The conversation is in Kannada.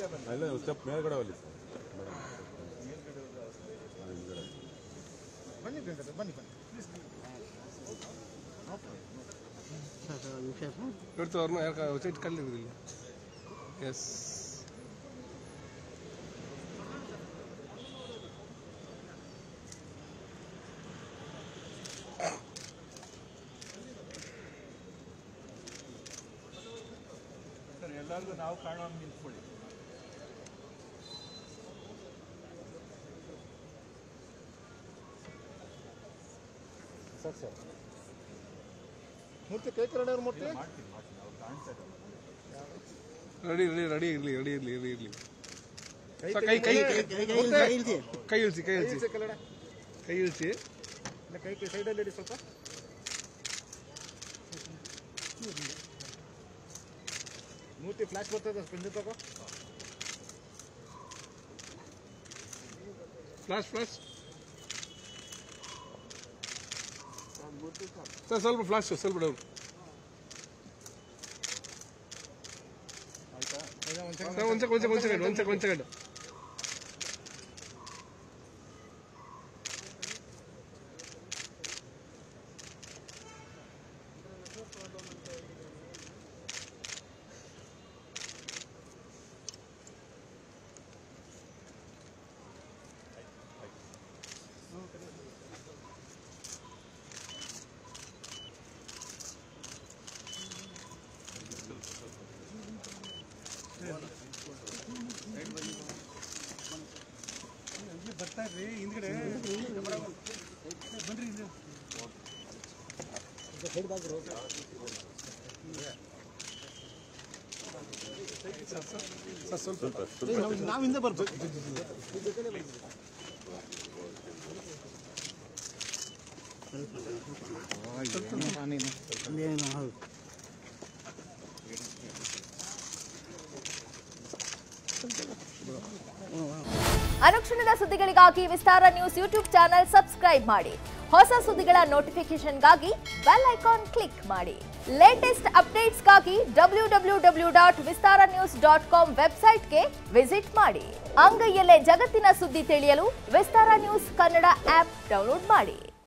ಅಲ್ಲ ಸ್ಟೆಪ್ ಮೇಲ್ಗಡೆ ಹೋಗ್ಲಿ ಸರ್ ಮೇಡಮ್ ಬನ್ನಿ ಪ್ರಿಯಾಂಕಾ ಬನ್ನಿ ಬನ್ನಿ ನೋಡ್ತು ಅವ್ರನ್ನ ಯಾಕೆ ವೆಬ್ಸೈಟ್ ಕಲ್ಲಿದ್ದಿಲ್ಲ ಎಸ್ ಸರ್ ಎಲ್ಲರಿಗೂ ನಾವು ಕಾಣೋ ನಿಂತ್ಕೊಳ್ಳಿ ಸರ್ ಸರ್ ಮೂರ್ತಿ ಕೈ ಕನ್ನಡ ಮೂರ್ತಿ ಮಾಡ್ತೀನಿ ಮಾಡ್ತೀನಿ ಅವ್ರು ಕಾಣಿಸ್ತಾ ಇದ್ದಾರೆ ರೆಡಿ ರೆಡಿ ರೆಡಿ ಇರಲಿ ರೆಡಿ ಇರಲಿ ರೆಡಿ ಇರಲಿ ಕೈ ಕೈ ಕೈ ಮೂರ್ತಿ, ಕೈ ಇಳಿಸಿ ಕೈ ಕೈ ಇಳಿಸಿ ಇಳಿಸಿ ಕನ್ನಡ ಕೈ ಇಳಿಸಿ ಇಲ್ಲ ಕೈ ಕೈ ಸೈಡಲ್ಲಿ ಇಡಿ ಸ್ವಲ್ಪ ಮೂರ್ತಿ ಫ್ಲಾಶ್ ಬರ್ತದೆ ಸ್ಪೆಂಡ್ ತಗೋ ಫ್ಲಾಶ್ ಫ್ಲಾಶ್ ಸರ್ ಸ್ವಲ್ಪ ಫ್ಲಾಶ್ ಸ್ವಲ್ಪ ಡೌನ್ ಸರ್ ಒಂದು ಸೆಕೆಂಡ್ ಒಂದು ಸೆಕೆಂಡ್ ಒಂದು ಸೆಕೆಂಡ್ ಒಂದು ಸೆಕೆಂಡ್ ಸರ್ ಸ್ವಲ್ಪ ನಾವು ಹಿಂದೆ ಬರ್ಬೇಕು ಅನುಕ್ಷಣದ ಸುದ್ದಿಗಳಿಗಾಗಿ Vistara news YouTube channel subscribe ಮಾಡಿ ಹೊಸ ಸುದ್ದಿಗಳ ನೋಟಿಫಿಕೇಶನ್ಗಾಗಿ ಬೆಲ್ ಐಕಾನ್ ಕ್ಲಿಕ್ ಮಾಡಿ ಲೇಟೆಸ್ಟ್ ಅಪ್ಡೇಟ್ಸ್ಗಾಗಿ W W W dot Vistara news dot com ವೆಬ್ಸೈಟ್ಗೆ ವಿಸಿಟ್ ಮಾಡಿ ಅಂಗೈಯಲ್ಲೇ ಜಗತ್ತಿನ ಸುದ್ದಿ ತಿಳಿಯಲು Vistara news Kannada app download ಮಾಡಿ